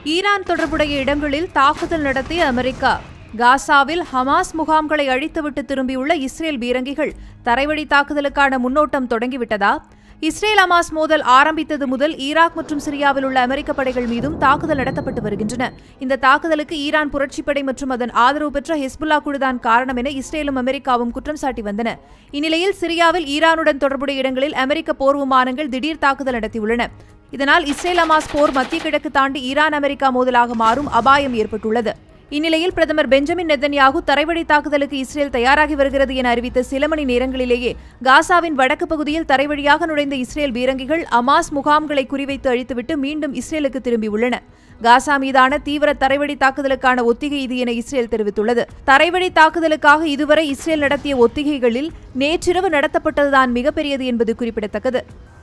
Iran தொடர்புடைய இடங்களில் தாக்குதல் நடத்திய அமெரிக்கா காசாவில் ஹமாஸ் முகாம்களை அழித்துவிட்டு திரும்பியுள்ள இஸ்ரேல் பீரங்கிகள் தரைவழி தாக்குதலுக்கான முன்னோட்டம் தொடங்கிவிட்டதா இஸ்ரேல் ஹமாஸ் மோதல் ஆரம்பித்தது முதல் ஈராக் மற்றும் சிரியாவில் உள்ள அமெரிக்க படைகள் மீதும் தாக்குதல் நடத்தப்பட்டு வருகின்றன இந்த தாக்குதலுக்கு ஈரான் புரட்சிப்படை மற்றும் அதன் ஆதரவு பெற்ற ஹிஸ்புல்லா குழுதான் காரணம் என இஸ்ரேலும் அமெரிக்காவும் குற்றம் சாட்டி வந்தன இந்நிலையில் சிரியாவில் ஈரானுடன் தொடர்புடைய இடங்களில் அமெரிக்க போர் விமானங்கள் திடீர் தாக்குதல் நடத்தியுள்ளன இதனால் இஸ்ரேல் ஹமாஸ் போர் மத்திய கிழக்கு தாண்டி ஈரான் அமெரிக்கா மோதலாக மாறும் அபாயம் ஏற்பட்டுள்ளது இந்நிலையில் பிரதமர் பெஞ்சமின் நெத்தன்யாகு தரைவழி தாக்குதலுக்கு இஸ்ரேல் தயாராகி வருகிறது என அறிவித்த சில மணி நேரங்களிலேயே காசாவின் வடக்கு பகுதியில் தரைவழியாக நுழைந்த இஸ்ரேல் பீரங்கிகள் அமாஸ் முகாம்களை குறிவைத்து அழித்துவிட்டு மீண்டும் இஸ்ரேலுக்கு திரும்பியுள்ளன காசா மீதான தீவிர தரைவழி தாக்குதலுக்கான ஒத்திகை இது என இஸ்ரேல் தெரிவித்துள்ளது தரைவழி தாக்குதலுக்காக இதுவரை இஸ்ரேல் நடத்திய ஒத்திகைகளில் நேற்றிரவு நடத்தப்பட்டதுதான் மிகப்பெரியது என்பது குறிப்பிடத்தக்கது